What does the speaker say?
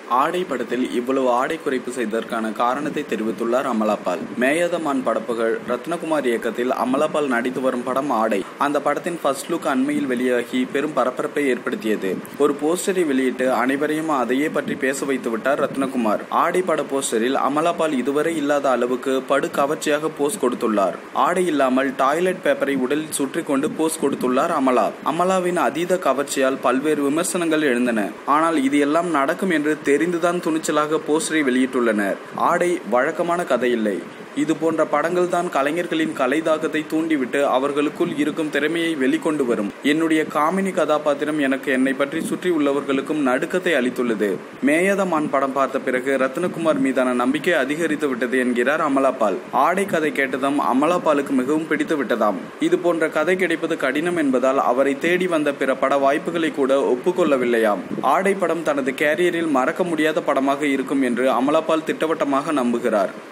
ஆடை படத்தில் இவ்வளவு ஆடை குறைப்பு செய்ததற்கான காரணத்தை தெரிவித்துள்ளார் அமலாபால் மேயதமான் படப்புகள் ரத்னகுமார் இயக்கத்தில் அமலாபால் நடித்து வரும் படம் ஆடை அந்த படத்தின் ஃபர்ஸ்ட் லுக் அண்மையில் வெளியாகி பெரும் பரபரப்பை ஏற்படுத்தியது ஒரு போஸ்டரை வெளியிட்டு அனைவரையும் அதையே பற்றி பேச வைத்து விட்டார் ரத்னகுமார் ஆடை பட போஸ்டரில் அமலாபால் இதுவரை இல்லாத அளவுக்கு படு கவர்ச்சியாக போஸ் கொடுத்துள்ளார் ஆடை இல்லாமல் டாய்லெட் பேப்பரை உடலில் சுற்றி கொண்டு போஸ் கொடுத்துள்ளார் அமலா அமலாவின் அதீத கவர்ச்சியால் பல்வேறு விமர்சனங்கள் எழுந்தன ஆனால் இது எல்லாம் நடக்கும் என்று தெரிந்துதான் துணிச்சலாக போஸ்டரை வெளியிட்டுள்ளனர் ஆடை வழக்கமான கதை இல்லை இது போன்ற படங்கள் தான் கலைஞர்களின் கலை தாக்கத்தை தூண்டிவிட்டு அவர்களுக்குள் இருக்கும் திறமையை வெளிக்கொண்டு வரும் என்னுடைய காமினி கதாபாத்திரம் எனக்கு என்னை பற்றி சுற்றி உள்ளவர்களுக்கும் நடுக்கத்தை அளித்துள்ளது மேயதமான் படம் பார்த்த பிறகு ரத்னகுமார் மீதான நம்பிக்கை அதிகரித்து விட்டது என்கிறார் அமலாபால் ஆடை கதை கேட்டதும் அமலாபாலுக்கு மிகவும் பிடித்து விட்டதாம் இது போன்ற கதை கிடைப்பது கடினம் என்பதால் அவரை தேடி வந்த பிற பட வாய்ப்புகளை கூட ஒப்புக்கொள்ளவில்லையாம் ஆடை படம் தனது கேரியரில் மறக்க முடியாத படமாக இருக்கும் என்று அமலாபால் திட்டவட்டமாக நம்புகிறார்